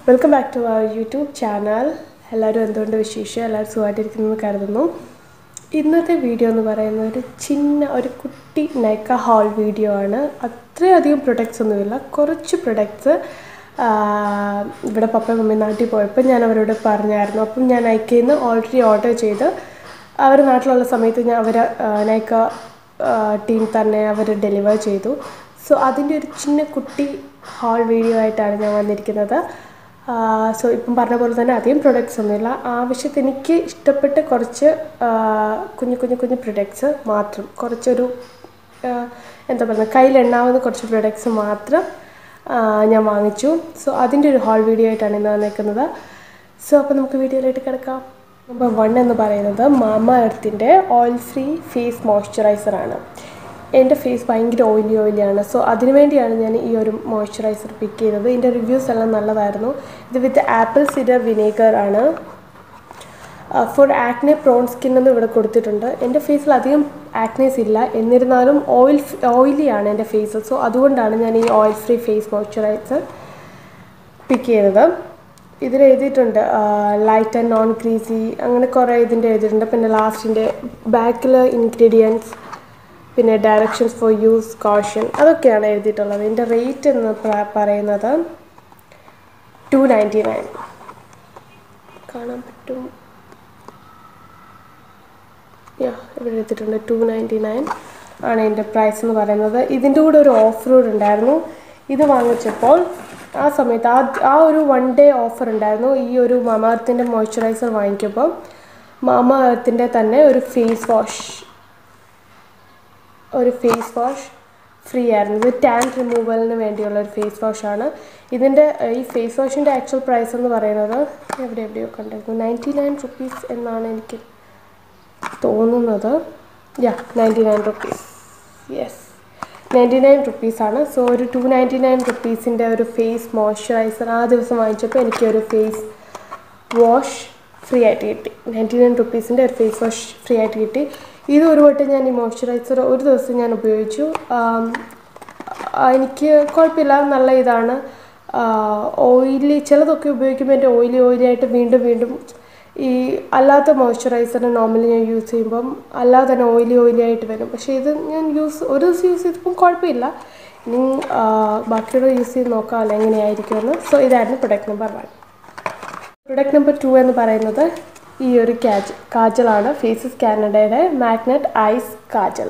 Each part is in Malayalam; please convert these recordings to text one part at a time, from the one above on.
വെൽക്കം ബാക്ക് ടു അവർ യൂട്യൂബ് ചാനൽ എല്ലാവരും എന്തുകൊണ്ട് വിശേഷം എല്ലാവരും സുഖമായിട്ടിരിക്കുന്നു എന്ന് കരുതുന്നു ഇന്നത്തെ വീഡിയോ എന്ന് പറയുന്നത് ഒരു ചിന്ന ഒരു കുട്ടി നൈക്ക ഹാൾ വീഡിയോ ആണ് അത്രയധികം പ്രൊഡക്ട്സ് ഒന്നുമില്ല കുറച്ച് പ്രൊഡക്ട്സ് ഇവിടെ പപ്പ മമ്മി നാട്ടിൽ പോയപ്പോൾ ഞാൻ അവരോട് പറഞ്ഞായിരുന്നു അപ്പം ഞാൻ നൈക്കയിൽ നിന്ന് ഓൾറെഡി ഓർഡർ ചെയ്ത് അവർ നാട്ടിലുള്ള സമയത്ത് ഞാൻ അവർ നൈക്ക ടീം തന്നെ അവർ ഡെലിവർ ചെയ്തു സോ അതിൻ്റെ ഒരു ചിന്ന കുട്ടി ഹാൾ വീഡിയോ ആയിട്ടാണ് ഞാൻ വന്നിരിക്കുന്നത് സോ ഇപ്പം പറഞ്ഞ പോലെ തന്നെ അധികം പ്രൊഡക്ട്സ് ഒന്നുമില്ല ആവശ്യത്തിന് എനിക്ക് ഇഷ്ടപ്പെട്ട കുറച്ച് ആ, കുഞ്ഞു കുഞ്ഞു കുഞ്ഞു പ്രൊഡക്ട്സ് മാത്രം കുറച്ചൊരു ആ, എന്താ പറയുക കയ്യിലെണ്ണാവുന്ന കുറച്ച് പ്രൊഡക്ട്സ് മാത്രം ആ, ഞാൻ വാങ്ങിച്ചു സോ അതിൻ്റെ ഒരു ഹാൾ വീഡിയോ ആയിട്ടാണ് ഇന്ന് വന്നേക്കുന്നത് സോ അപ്പോൾ നമുക്ക് വീഡിയോയിലായിട്ട് കിടക്കാം നമ്പർ വൺ എന്ന് പറയുന്നത് മാമ എർത്തിൻ്റെ ഓയിൽ ഫ്രീ ഫേസ് മോയ്സ്ചറൈസർ ആണ് എൻ്റെ ഫേസ് ഭയങ്കര ഓയിലി ഓയിലിയാണ് സോ അതിനു വേണ്ടിയാണ് ഞാൻ ഈ ഒരു മോയ്സ്ചറൈസർ പിക്ക് ചെയ്തത് ഇതിൻ്റെ റിവ്യൂസ് എല്ലാം നല്ലതായിരുന്നു ഇത് വിത്ത് ആപ്പിൾ സിഡർ വിനേഗർ ആണ് ഫോർ ആക്നെ പ്രോൺ സ്കിൻ എന്ന് ഇവിടെ കൊടുത്തിട്ടുണ്ട് എൻ്റെ ഫേസിൽ അധികം ആക്നേസ് ഇല്ല എന്നിരുന്നാലും ഓയിൽ ഓയിലിയാണ് എൻ്റെ ഫേസ് സോ അതുകൊണ്ടാണ് ഞാൻ ഈ oil free face moisturiser pick ചെയ്തത് ഇതിൽ എഴുതിയിട്ടുണ്ട് ലൈറ്റ് ആൻഡ് നോൺ ഗ്രീസി അങ്ങനെ കുറേ ഇതിൻ്റെ എഴുതിയിട്ടുണ്ട് പിന്നെ ലാസ്റ്റിൻ്റെ ബാക്കിൽ ഇൻഗ്രീഡിയൻസ് പിന്നെ ഡയറക്ഷൻസ് ഫോർ യൂസ് കോഷൻ അതൊക്കെയാണ് എഴുതിയിട്ടുള്ളത് ഇതിൻ്റെ റേറ്റ് എന്ന് പ- പറയുന്നത് ടു നയൻറ്റി നയൻ കാണാൻ പറ്റും യാ ഇവിടെ എടുത്തിട്ടുണ്ട് ടു നയൻറ്റി നയൻ ആണ് ഇതിൻ്റെ പ്രൈസ് എന്ന് പറയുന്നത് ഇതിൻ്റെ കൂടെ ഒരു ഓഫർ കൂടെ ഉണ്ടായിരുന്നു ഇത് വാങ്ങിച്ചപ്പോൾ ആ സമയത്ത് ആ ആ ഒരു വൺ ഡേ ഓഫർ ഉണ്ടായിരുന്നു ഈ ഒരു മാമ എർത്തിൻ്റെ മോയ്സ്ചറൈസർ വാങ്ങിക്കുമ്പോൾ മാമ എർത്തിൻ്റെ തന്നെ ഒരു ഫേസ് വാഷ് ഒരു ഫേസ് വാഷ് ഫ്രീ ആയിരുന്നു ഇത് ടാൻ റിമൂവലിന് വേണ്ടിയുള്ള ഒരു ഫേസ് വാഷാണ് ഇതിൻ്റെ ഈ ഫേസ് വാഷിൻ്റെ ആക്ച്വൽ പ്രൈസ് എന്ന് പറയുന്നത് എവിടെ എവിടെയോ കണ്ടിരുന്നു നയൻറ്റി നയൻ റുപ്പീസ് എന്നാണ് എനിക്ക് തോന്നുന്നത് yeah ninety nine rupees yes ninety nine റുപ്പീസാണ് സോ ഒരു ടു നയൻറ്റി നയൻ റുപ്പീസിൻ്റെ ഒരു ഫേസ് മോയ്സ്ചറൈസർ ആ ദിവസം വാങ്ങിച്ചപ്പോൾ എനിക്കൊരു ഫേസ് വാഷ് ഫ്രീ ആയിട്ട് കിട്ടി നയൻറ്റി നയൻ റുപ്പീസിൻ്റെ ഒരു ഫേസ് വാഷ് ഫ്രീ ആയിട്ട് കിട്ടി ഇത് ഒരു വട്ടം ഞാൻ ഈ മോയ്സ്ചറൈസർ ഒരു ദിവസം ഞാൻ ഉപയോഗിച്ചു ആം, ആ, എനിക്ക് കുഴപ്പമില്ല നല്ല ഇതാണ് ഓയിലി ചിലതൊക്കെ ഉപയോഗിക്കുമ്പോൾ എൻ്റെ ഓയിലി ഓയിലി ആയിട്ട് വീണ്ടും വീണ്ടും ഈ അല്ലാത്ത മോയ്സ്ചറൈസർ നോർമലി ഞാൻ യൂസ് ചെയ്യുമ്പം അല്ലാതെ തന്നെ ഓയിലി ഓയിലി ആയിട്ട് വരും പക്ഷേ ഇത് ഞാൻ യൂസ് ഒരു ദിവസം യൂസ് ചെയ്തപ്പം കുഴപ്പമില്ല ഇനി ആ, ബാക്കിയുള്ള യൂസ് ചെയ്ത് നോക്കാമല്ലോ എങ്ങനെയായിരിക്കുമെന്ന് സോ ഇതായിരുന്നു product number one product number two എന്ന് പറയുന്നത് ഈ ഒരു കാജ് കാജലാണ് ഫേസസ് കാനഡയുടെ മാഗ്നറ്റ് ഐസ് കാജൽ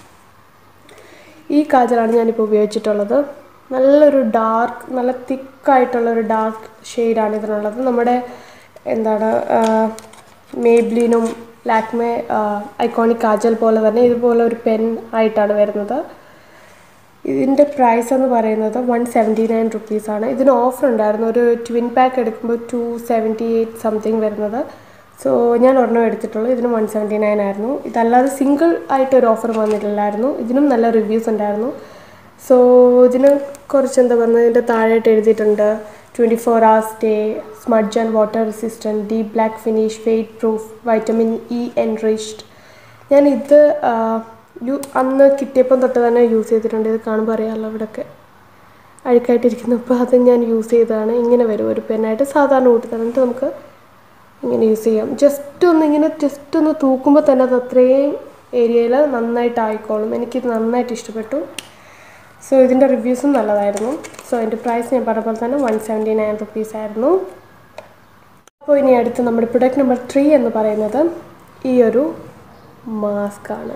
ഈ കാജലാണ് ഞാനിപ്പോൾ ഉപയോഗിച്ചിട്ടുള്ളത് നല്ലൊരു ഡാർക്ക് നല്ല തിക്കായിട്ടുള്ളൊരു ഡാർക്ക് ഷെയ്ഡാണ് ഇതിനുള്ളത് നമ്മുടെ എന്താണ് മേബ്ലിനും ലാക്മേ ഐക്കോണിക് കാജൽ പോലെ തന്നെ ഇതുപോലെ ഒരു പെൻ ആയിട്ടാണ് വരുന്നത് ഇതിൻ്റെ പ്രൈസ് എന്ന് പറയുന്നത് വൺ സെവൻറ്റി നയൻ റുപ്പീസാണ് ഇതിന് ഓഫർ ഉണ്ടായിരുന്നു ഒരു ട്വിൻ പാക്ക് എടുക്കുമ്പോൾ ടു സെവൻറ്റി എയ്റ്റ് സംതിങ് വരുന്നത് സോ ഞാൻ ഒരെണ്ണം എടുത്തിട്ടുള്ളൂ ഇതിന് വൺ സെവൻറ്റി നയൻ ആയിരുന്നു ഇതല്ലാതെ സിംഗിൾ ആയിട്ട് ഒരു ഓഫർ വന്നിട്ടില്ലായിരുന്നു ഇതിനും നല്ല റിവ്യൂസ് ഉണ്ടായിരുന്നു സോ ഇതിന് കുറച്ച് എന്താ പറയുക ഇതിൻ്റെ താഴെയായിട്ട് എഴുതിയിട്ടുണ്ട് twenty four hours day smudge and water resistant deep black finish fade proof vitamin E enriched ഞാൻ ഇത് ആ, യു അന്ന് കിട്ടിയപ്പം തൊട്ട് തന്നെ യൂസ് ചെയ്തിട്ടുണ്ട് ഇത് കാണുമ്പോൾ അറിയാമല്ലോ ഇവിടെയൊക്കെ അഴുക്കായിട്ടിരിക്കുന്നു അപ്പോൾ അത് ഞാൻ യൂസ് ചെയ്തതാണ് ഇങ്ങനെ വരും ഒരു പെന്നായിട്ട് സാധാരണ കൂട്ടി തന്നിട്ട് നമുക്ക് ഇങ്ങനെ യൂസ് ചെയ്യാം ജസ്റ്റ് ഒന്ന് ഇങ്ങനെ ജസ്റ്റ് ഒന്ന് തൂക്കുമ്പോൾ തന്നെ അത് അത്രയും ഏരിയയിൽ നന്നായിട്ട് ആയിക്കോളും എനിക്കിത് നന്നായിട്ട് ഇഷ്ടപ്പെട്ടു സോ ഇതിൻ്റെ റിവ്യൂസും നല്ലതായിരുന്നു സോ അതിൻ്റെ പ്രൈസ് ഞാൻ പറഞ്ഞ പോലെ തന്നെ വൺ സെവൻറ്റി നയൻ റുപ്പീസ് ആയിരുന്നു അപ്പോൾ ഇനി അടുത്ത് നമ്മുടെ പ്രൊഡക്റ്റ് നമ്പർ ത്രീ എന്ന് പറയുന്നത് ഈ ഒരു മാസ്ക് ആണ്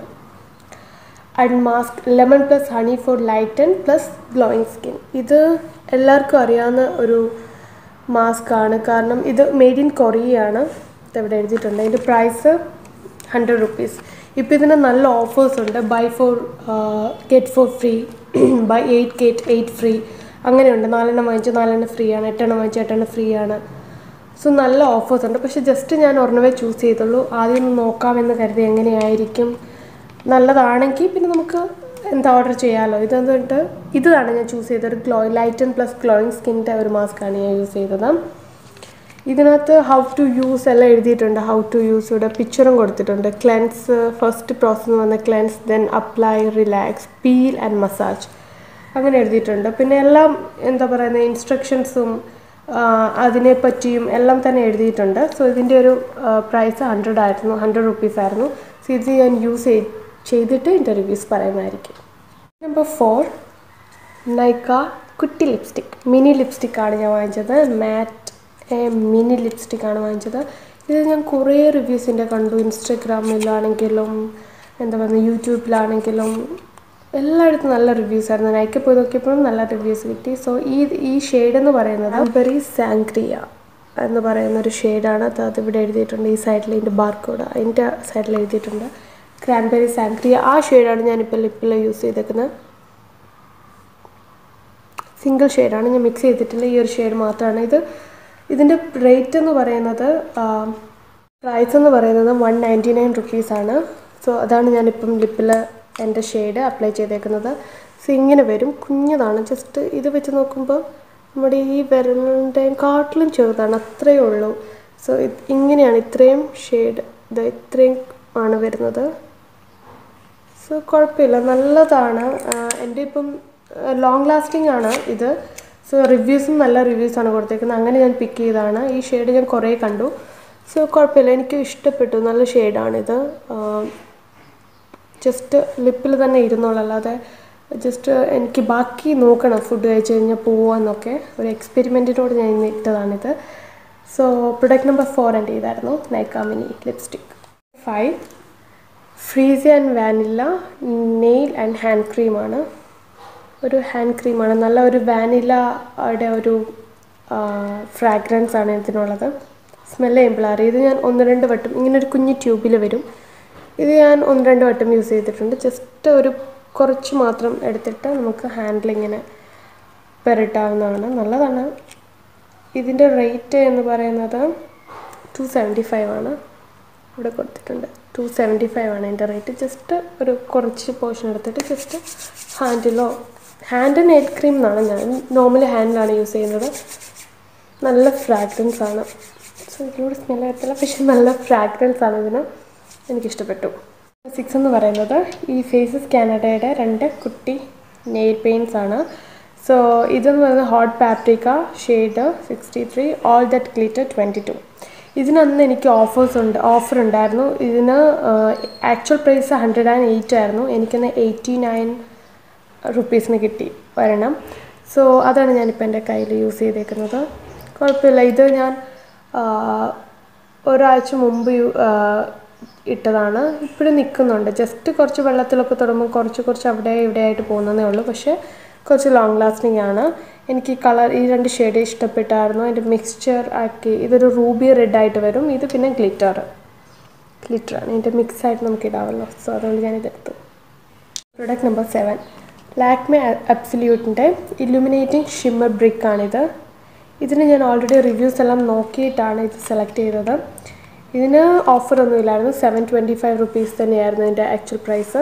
add mask lemon plus honey for lighten plus glowing skin ഇത് എല്ലാവർക്കും അറിയാവുന്ന ഒരു മാസ്ക് ആണ് കാരണം ഇത് മെയ്ഡ് ഇൻ കൊറിയയാണ് ഇതെവിടെ എഴുതിയിട്ടുണ്ട് ഇതിൻ്റെ പ്രൈസ് ഹൺഡ്രഡ് റുപ്പീസ് ഇപ്പോൾ ഇതിന് നല്ല ഓഫേഴ്സ് ഉണ്ട് buy four get four free buy eight get eight free അങ്ങനെയുണ്ട് നാലെണ്ണം വാങ്ങിച്ചു നാലെണ്ണം ഫ്രീ ആണ് എട്ടെണ്ണം വാങ്ങിച്ചു എട്ടെണ്ണം ഫ്രീ ആണ് സോ നല്ല ഓഫേഴ്സ് ഉണ്ട് പക്ഷേ ജസ്റ്റ് ഞാൻ ഒരെണ്ണമേ ചൂസ് ചെയ്തുള്ളൂ ആദ്യം ഒന്ന് നോക്കാമെന്ന് കരുതി എങ്ങനെയായിരിക്കും നല്ലതാണെങ്കിൽ പിന്നെ നമുക്ക് എന്താ ഓർഡർ ചെയ്യാമല്ലോ ഇത് എന്നിട്ട് ഇതാണ് ഞാൻ ചൂസ് ചെയ്തത് ഒരു glow light and plus glowing സ്കിൻ്റെ ഒരു മാസ്കാണ് ഞാൻ യൂസ് ചെയ്തത് ഇതിനകത്ത് ഹൗ ടു യൂസ് എല്ലാം എഴുതിയിട്ടുണ്ട് ഹൗ ടു യൂസ് ഇവിടെ പിക്ചറും കൊടുത്തിട്ടുണ്ട് ക്ലെൻസ് ഫസ്റ്റ് പ്രോസസ്സ് എന്ന് പറഞ്ഞാൽ cleanse then apply relax peel and massage അങ്ങനെ എഴുതിയിട്ടുണ്ട് പിന്നെ എല്ലാം എന്താ പറയുന്നത് ഇൻസ്ട്രക്ഷൻസും അതിനെപ്പറ്റിയും എല്ലാം തന്നെ എഴുതിയിട്ടുണ്ട് സോ ഇതിൻ്റെ ഒരു പ്രൈസ് ഹൺഡ്രഡ് ആയിരുന്നു ഹൺഡ്രഡ് റുപ്പീസ് ആയിരുന്നു സോ ഇത് ഞാൻ യൂസ് ചെയ്തിട്ട് ഇതിൻ്റെ റിവ്യൂസ് പറയുന്നതായിരിക്കും നമ്പർ ഫോർ നൈക്ക കുട്ടി ലിപ്സ്റ്റിക് മിനി ലിപ്സ്റ്റിക്കാണ് ഞാൻ വാങ്ങിച്ചത് മാറ്റ് മിനി ലിപ്സ്റ്റിക്കാണ് വാങ്ങിച്ചത് ഇത് ഞാൻ കുറേ റിവ്യൂസിൻ്റെ കണ്ടു ഇൻസ്റ്റഗ്രാമിലാണെങ്കിലും എന്താ പറയുക യൂട്യൂബിലാണെങ്കിലും എല്ലായിടത്തും നല്ല റിവ്യൂസ് ആയിരുന്നു നൈക്ക പോയി നോക്കിയപ്പോഴും നല്ല റിവ്യൂസ് കിട്ടി സോ ഈ ഈ ഷെയ്ഡ് എന്ന് പറയുന്നത് ആൽബറി സാങ്ക്രിയ എന്ന് പറയുന്ന ഒരു ഷെയ്ഡാണ് അത് അതിവിടെ എഴുതിയിട്ടുണ്ട് ഈ സൈഡിൽ ഇതിൻ്റെ ബാർക്കോഡ് അതിൻ്റെ സൈഡിൽ എഴുതിയിട്ടുണ്ട് ക്രാൻബെറി സാങ്ക്രിയ ആ ഷെയ്ഡാണ് ഞാനിപ്പോൾ ലിപ്പിൽ യൂസ് ചെയ്തേക്കുന്നത് സിംഗിൾ ഷെയ്ഡാണ് ഞാൻ മിക്സ് ചെയ്തിട്ടില്ല ഈ ഒരു ഷെയ്ഡ് മാത്രമാണ് ഇത് ഇതിൻ്റെ റേറ്റ് എന്ന് പറയുന്നത് പ്രൈസ് എന്ന് പറയുന്നത് വൺ നയൻറ്റി നയൻ റുപ്പീസാണ് സോ അതാണ് ഞാനിപ്പം ലിപ്പിൽ എൻ്റെ ഷെയ്ഡ് അപ്ലൈ ചെയ്തേക്കുന്നത് സോ ഇങ്ങനെ വരും കുഞ്ഞതാണ് ജസ്റ്റ് ഇത് വെച്ച് നോക്കുമ്പോൾ നമ്മുടെ ഈ വിരലിൻ്റെയും കാട്ടിലും ചെറുതാണ് അത്രയേ ഉള്ളൂ സോ ഇങ്ങനെയാണ് ഇത്രയും ഷെയ്ഡ് ഇത് ഇത്രയും ആണ് വരുന്നത് സോ കുഴപ്പമില്ല നല്ലതാണ് എൻ്റെ ഇപ്പം ലോങ് ലാസ്റ്റിംഗ് ആണ് ഇത് സോ റിവ്യൂസും നല്ല റിവ്യൂസാണ് കൊടുത്തേക്കുന്നത് അങ്ങനെ ഞാൻ പിക്ക് ചെയ്തതാണ് ഈ ഷെയ്ഡ് ഞാൻ കുറേ കണ്ടു സോ കുഴപ്പമില്ല എനിക്ക് ഇഷ്ടപ്പെട്ടു നല്ല ഷെയ്ഡാണിത് ജസ്റ്റ് ലിപ്പിൽ തന്നെ ഇരുന്നോളൂ അല്ലാതെ ജസ്റ്റ് എനിക്ക് ബാക്കി നോക്കണം ഫുഡ് കഴിച്ച് കഴിഞ്ഞാൽ പോവാന്നൊക്കെ ഒരു എക്സ്പെരിമെൻറ്റിനോട് ഞാൻ ഇന്ന് ഇട്ടതാണിത് സോ പ്രൊഡക്റ്റ് നമ്പർ ഫോർ എൻ്റെ ഇതായിരുന്നു Nykaa mini lipstick five freesia and vanilla nail and hand ക്രീമാണ് ഒരു ഹാൻഡ് ക്രീമാണ് നല്ല ഒരു വാനിലയുടെ ഒരു ഫ്രാഗ്രൻസ് ആണ് ഇതിനുള്ളത് സ്മെല്ല് ചെയ്യുമ്പോൾ അറിയാം ഇത് ഞാൻ ഒന്ന് രണ്ട് വട്ടം ഇങ്ങനെ ഒരു കുഞ്ഞ് ട്യൂബിൽ വരും ഇത് ഞാൻ ഒന്ന് രണ്ട് വട്ടം യൂസ് ചെയ്തിട്ടുണ്ട് ജസ്റ്റ് ഒരു കുറച്ച് മാത്രം എടുത്തിട്ട് നമുക്ക് ഹാൻഡിലിങ്ങനെ പെരട്ടാവുന്നതാണ് നല്ലതാണ് ഇതിൻ്റെ റേറ്റ് എന്ന് പറയുന്നത് ടു സെവൻറ്റി ഫൈവ് ആണ് ഇവിടെ കൊടുത്തിട്ടുണ്ട് ടു സെവൻറ്റി ഫൈവ് ആണ് എൻ്റെ റേറ്റ് ജസ്റ്റ് ഒരു കുറച്ച് പോർഷൻ എടുത്തിട്ട് ജസ്റ്റ് ഹാൻഡിലോ ഹാൻഡ് നെയിൽ ക്രീം എന്നാണ് ഞാൻ നോർമലി ഹാൻഡിലാണ് യൂസ് ചെയ്യുന്നത് നല്ല ഫ്രാഗ്രൻസ് ആണ് സോ ഇതിലൂടെ സ്മെൽ വരത്തില്ല പക്ഷെ നല്ല ഫ്രാഗ്രൻസ് ആണ് ഇതിന് എനിക്കിഷ്ടപ്പെട്ടു സിക്സ് എന്ന് പറയുന്നത് ഈ ഫേസസ് കാനഡയുടെ രണ്ട് കുട്ടി നെയിൽ പെയിൻസ് ആണ് സോ ഇതെന്ന് പറയുന്നത് hot paprika shade sixty three all that glitter twenty two ഇതിനന്ന് എനിക്ക് ഓഫേഴ്സ് ഉണ്ട് ഓഫർ ഉണ്ടായിരുന്നു ഇതിന് actual price hundred and eight ആയിരുന്നു എനിക്കിന്ന് എയ്റ്റി നയൻ റുപ്പീസിന് കിട്ടി ഒരെണ്ണം സോ അതാണ് ഞാനിപ്പോൾ എൻ്റെ കയ്യിൽ യൂസ് ചെയ്തേക്കുന്നത് കുഴപ്പമില്ല ഇത് ഞാൻ ഒരാഴ്ച മുമ്പ് ഇട്ടതാണ് ഇപ്പോഴും നിൽക്കുന്നുണ്ട് ജസ്റ്റ് കുറച്ച് വെള്ളത്തിലൊക്കെ തൊടുമ്പോൾ കുറച്ച് കുറച്ച് അവിടെ ഇവിടെ ആയിട്ട് പോകുന്നതേ ഉള്ളൂ പക്ഷേ കുറച്ച് ലോങ് ലാസ്റ്റിംഗ് ആണ് എനിക്ക് ഈ കളർ ഈ രണ്ട് ഷെയ്ഡ് ഇഷ്ടപ്പെട്ടായിരുന്നു അതിൻ്റെ മിക്സ്ചർ ആക്കി ഇതൊരു റൂബി റെഡ് ആയിട്ട് വരും ഇത് പിന്നെ ഗ്ലിറ്റർ ഗ്ലിറ്ററാണ് ഇതിൻ്റെ മിക്സ് ആയിട്ട് നമുക്ക് ഇടാമല്ലോ സോ അതുകൊണ്ട് ഞാനിതെടുത്തു പ്രൊഡക്റ്റ് നമ്പർ സെവൻ ലാക്മെ അബ്സല്യൂട്ടിൻ്റെ ഇല്ലുമിനേറ്റിംഗ് ഷിമ്മർ ബ്രിക്കാണിത് ഇതിന് ഞാൻ ഓൾറെഡി റിവ്യൂസ് എല്ലാം നോക്കിയിട്ടാണ് ഇത് സെലക്ട് ചെയ്തത് ഇതിന് ഓഫറൊന്നും ഇല്ലായിരുന്നു സെവൻ ട്വൻറ്റി ഫൈവ് റുപ്പീസ് തന്നെയായിരുന്നു ഇതിൻ്റെ ആക്ച്വൽ പ്രൈസ്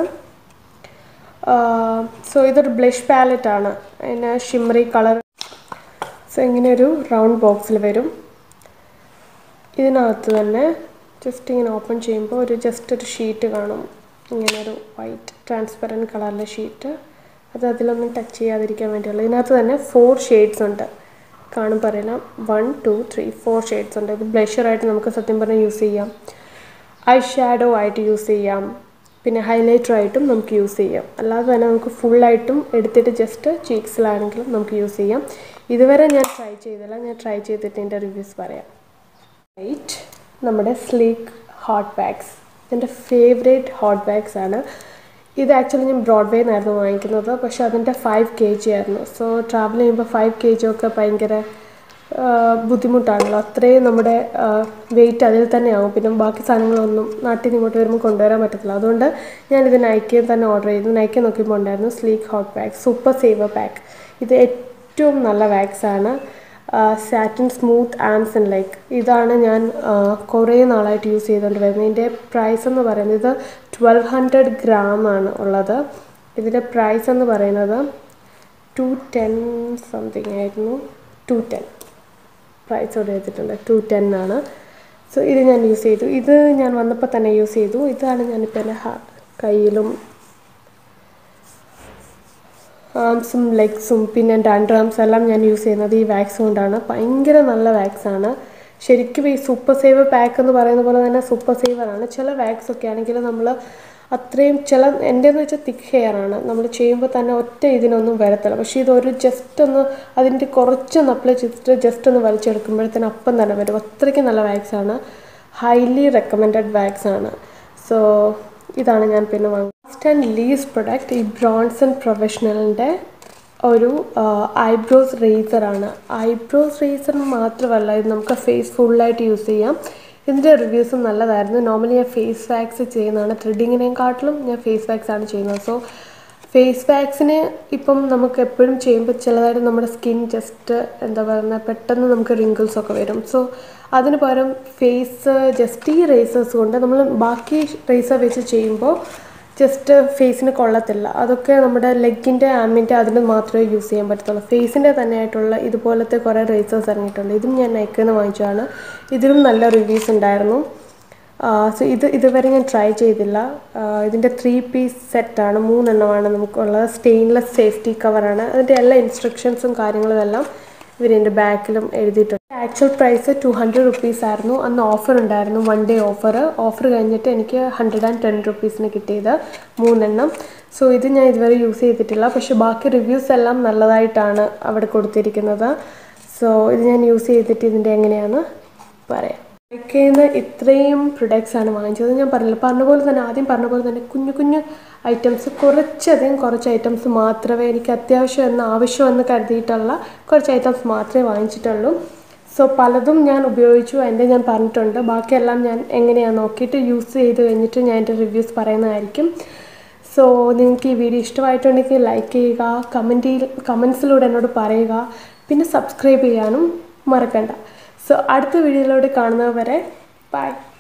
സോ ഇതൊരു ബ്ലഷ് പാലറ്റ് ആണ് അതിന് ഷിമ്മറി കളർ സോ ഇങ്ങനെ ഒരു റൗണ്ട് ബോക്സിൽ വരും ഇതിനകത്ത് തന്നെ ജസ്റ്റ് ഇങ്ങനെ ഓപ്പൺ ചെയ്യുമ്പോൾ ഒരു ജസ്റ്റ് ഒരു ഷീറ്റ് കാണും ഇങ്ങനെ ഒരു വൈറ്റ് ട്രാൻസ്പെറൻറ്റ് കളറിലെ ഷീറ്റ് അത് അതിലൊന്നും ടച്ച് ചെയ്യാതിരിക്കാൻ വേണ്ടിയുള്ള ഇതിനകത്ത് തന്നെ ഫോർ ഷെയ്ഡ്സ് ഉണ്ട് കാണുമ്പോൾ അറിയില്ല one two three four shades ഉണ്ട് ഇത് ബ്ലഷറായിട്ട് നമുക്ക് സത്യം പറഞ്ഞാൽ യൂസ് ചെയ്യാം ഐ ഷാഡോ ആയിട്ട് യൂസ് ചെയ്യാം പിന്നെ ഹൈലൈറ്റർ ആയിട്ടും നമുക്ക് യൂസ് ചെയ്യാം അല്ലാതെ തന്നെ നമുക്ക് ഫുള്ളായിട്ടും എടുത്തിട്ട് ജസ്റ്റ് ചീക്സിലാണെങ്കിലും നമുക്ക് യൂസ് ചെയ്യാം ഇതുവരെ ഞാൻ ട്രൈ ചെയ്തില്ല ഞാൻ ട്രൈ ചെയ്തിട്ട് എൻ്റെ റിവ്യൂസ് പറയാം റൈറ്റ് നമ്മുടെ സ്ലീക്ക് ഹോട്ട് ബാഗ്സ് എൻ്റെ ഫേവറേറ്റ് ഹോട്ട് ബാഗ്സ് ആണ് ഇത് ആക്ച്വലി ഞാൻ ബ്രോഡ്വേ നിന്നായിരുന്നു വാങ്ങിക്കുന്നത് പക്ഷേ അതിൻ്റെ ഫൈവ് കെ ജി ആയിരുന്നു സോ ട്രാവൽ ചെയ്യുമ്പോൾ ഫൈവ് കെ ജി ഒക്കെ ഭയങ്കര ബുദ്ധിമുട്ടാണല്ലോ അത്രയും നമ്മുടെ വെയിറ്റ് അതിൽ തന്നെയാവും പിന്നെ ബാക്കി സാധനങ്ങളൊന്നും നാട്ടിൽ നിന്ന് ഇങ്ങോട്ട് വരുമ്പോൾ കൊണ്ടുവരാൻ പറ്റത്തില്ല അതുകൊണ്ട് ഞാനിത് നൈക്കയിൽ തന്നെ ഓർഡർ ചെയ്തു നൈക്ക നോക്കിയപ്പോൾ ഉണ്ടായിരുന്നു sleek hot bag super saver pack ഇത് ഏറ്റവും നല്ല വാക്സാണ് സാറ്റിൻ സ്മൂത്ത് ആൻഡ്സ് ആൻഡ് ലൈക്ക് ഇതാണ് ഞാൻ കുറേ നാളായിട്ട് യൂസ് ചെയ്തുകൊണ്ട് വരുന്നത് ഇതിൻ്റെ പ്രൈസ് എന്ന് പറയുന്നത് ഇത് ട്വൽവ് ഹൺഡ്രഡ് ഗ്രാം ആണ് ഉള്ളത് ഇതിൻ്റെ പ്രൈസ് എന്ന് പറയുന്നത് ടു ടെൻ സംതിങ് ആയിരുന്നു ടു ടെൻ പ്രൈസ് ഇവിടെ എടുത്തിട്ടുണ്ട് ടു ടെൻ ആണ് സോ ഇത് ഞാൻ യൂസ് ചെയ്തു ഇത് ഞാൻ വന്നപ്പോൾ തന്നെ യൂസ് ചെയ്തു ഇതാണ് ഞാനിപ്പോൾ എൻ്റെ കയ്യിലും ആംസും ലെഗ്സും പിന്നെ എൻ്റെ അണ്ടർ ആംസ് എല്ലാം ഞാൻ യൂസ് ചെയ്യുന്നത് ഈ വാക്സ് കൊണ്ടാണ് ഭയങ്കര നല്ല വാക്സാണ് ശരിക്കും ഈ സൂപ്പർ സേവർ പാക്ക് എന്ന് പറയുന്ന പോലെ തന്നെ സൂപ്പർ സേവറാണ് ചില വാക്സ് ഒക്കെ ആണെങ്കിൽ നമ്മൾ അത്രയും ചില എൻ്റെന്ന് വെച്ചാൽ തിക്ക് ഹെയർ ആണ് നമ്മൾ ചെയ്യുമ്പോൾ തന്നെ ഒറ്റ ഇതിനൊന്നും വരത്തില്ല പക്ഷേ ഇതൊരു ജസ്റ്റ് ഒന്ന് അതിൻ്റെ കുറച്ചൊന്ന് അപ്ലൈ ചെയ്തിട്ട് ജസ്റ്റ് ഒന്ന് വലിച്ചെടുക്കുമ്പോഴത്തേന് അപ്പം തന്നെ വരും അത്രയ്ക്ക് നല്ല വാക്സ് ആണ് ഹൈലി റെക്കമെൻഡഡ് വാക്സ് ആണ് സോ ഇതാണ് ഞാൻ പിന്നെ വാങ്ങുന്നത് ലാസ്റ്റ് ആൻഡ് ലീസ്റ്റ് പ്രൊഡക്റ്റ് ഈ ബ്രോൺസൺ പ്രൊഫഷണലിൻ്റെ ഒരു ഐബ്രോസ് റേസറാണ് ഐബ്രോസ് റേസർ മാത്രമല്ല ഇത് നമുക്ക് ഫേസ് ഫുള്ളായിട്ട് യൂസ് ചെയ്യാം ഇതിൻ്റെ റിവ്യൂസും നല്ലതായിരുന്നു നോർമലി ഞാൻ ഫേസ് വാക്സ് ചെയ്യുന്നതാണ് ത്രെഡിങ്ങിനെക്കാട്ടിലും ഞാൻ ഫേസ് വാക്സ് ആണ് ചെയ്യുന്നത് സോ ഫേസ് വാക്സിന് ഇപ്പം നമുക്ക് എപ്പോഴും ചെയ്യുമ്പോൾ ചിലതായിട്ട് നമ്മുടെ സ്കിൻ ജസ്റ്റ് എന്താ പറയുക പെട്ടെന്ന് നമുക്ക് റിങ്കിൾസ് ഒക്കെ വരും സോ അതിന് പകരം ഫേസ് ജസ്റ്റ് ഈ റേസേഴ്സ് കൊണ്ട് നമ്മൾ ബാക്കി റേസർ വെച്ച് ചെയ്യുമ്പോൾ ജസ്റ്റ് ഫേസിന് കൊള്ളത്തില്ല അതൊക്കെ നമ്മുടെ ലെഗിൻ്റെ ആമിൻ്റെ അതിന് മാത്രമേ യൂസ് ചെയ്യാൻ പറ്റത്തുള്ളൂ ഫേസിൻ്റെ തന്നെ ആയിട്ടുള്ള ഇതുപോലത്തെ കുറേ റേസേഴ്സ് ഇറങ്ങിയിട്ടുണ്ട് ഇതും ഞാൻ നൈക്കിൽ നിന്ന് വാങ്ങിച്ചതാണ് ഇതിലും നല്ല റിവ്യൂസ് ഉണ്ടായിരുന്നു സോ ഇത് ഇതുവരെ ഞാൻ ട്രൈ ചെയ്തില്ല ഇതിൻ്റെ ത്രീ പീസ് സെറ്റാണ് മൂന്നെണ്ണമാണ് നമുക്കുള്ളത് സ്റ്റെയിൻലെസ് സേഫ്റ്റി കവറാണ് അതിൻ്റെ എല്ലാ ഇൻസ്ട്രക്ഷൻസും കാര്യങ്ങളും എല്ലാം ഇവരെൻ്റെ ബാക്കിലും എഴുതിയിട്ടുണ്ട് actual price two hundred rupees ആയിരുന്നു അന്ന് ഓഫർ ഉണ്ടായിരുന്നു വൺ ഡേ ഓഫർ ഓഫർ കഴിഞ്ഞിട്ട് എനിക്ക് ഹൺഡ്രഡ് ആൻഡ് ടെൻ റുപ്പീസിന് കിട്ടിയത് മൂന്നെണ്ണം സോ ഇത് ഞാൻ ഇതുവരെ യൂസ് ചെയ്തിട്ടില്ല പക്ഷേ ബാക്കി റിവ്യൂസ് എല്ലാം നല്ലതായിട്ടാണ് അവിടെ കൊടുത്തിരിക്കുന്നത് സോ ഇത് ഞാൻ യൂസ് ചെയ്തിട്ട് ഇതിൻ്റെ എങ്ങനെയാണെന്ന് പറയാം നൈക്കയിൽ നിന്ന് ഇത്രയും പ്രൊഡക്ട്സ് ആണ് വാങ്ങിച്ചത് ഞാൻ പറഞ്ഞില്ല പറഞ്ഞ പോലെ തന്നെ ആദ്യം പറഞ്ഞ പോലെ തന്നെ കുഞ്ഞു കുഞ്ഞു ഐറ്റംസ് കുറച്ചധികം കുറച്ച് ഐറ്റംസ് മാത്രമേ എനിക്ക് അത്യാവശ്യം എന്ന് ആവശ്യമെന്ന് കരുതിയിട്ടുള്ള കുറച്ച് ഐറ്റംസ് മാത്രമേ വാങ്ങിച്ചിട്ടുള്ളൂ സോ പലതും ഞാൻ ഉപയോഗിച്ചു അതിൻ്റെ ഞാൻ പറഞ്ഞിട്ടുണ്ട് ബാക്കിയെല്ലാം ഞാൻ എങ്ങനെയാണ് നോക്കിയിട്ട് യൂസ് ചെയ്ത് കഴിഞ്ഞിട്ട് ഞാൻ എൻ്റെ റിവ്യൂസ് പറയുന്നതായിരിക്കും സോ നിങ്ങൾക്ക് ഈ വീഡിയോ ഇഷ്ടമായിട്ടുണ്ടെങ്കിൽ ലൈക്ക് ചെയ്യുക കമൻറ്റിൽ കമൻസിലൂടെ എന്നോട് പറയുക പിന്നെ സബ്സ്ക്രൈബ് ചെയ്യാനും മറക്കണ്ട സോ അടുത്ത വീഡിയോയിലൂടെ കാണുന്നവരെ ബൈ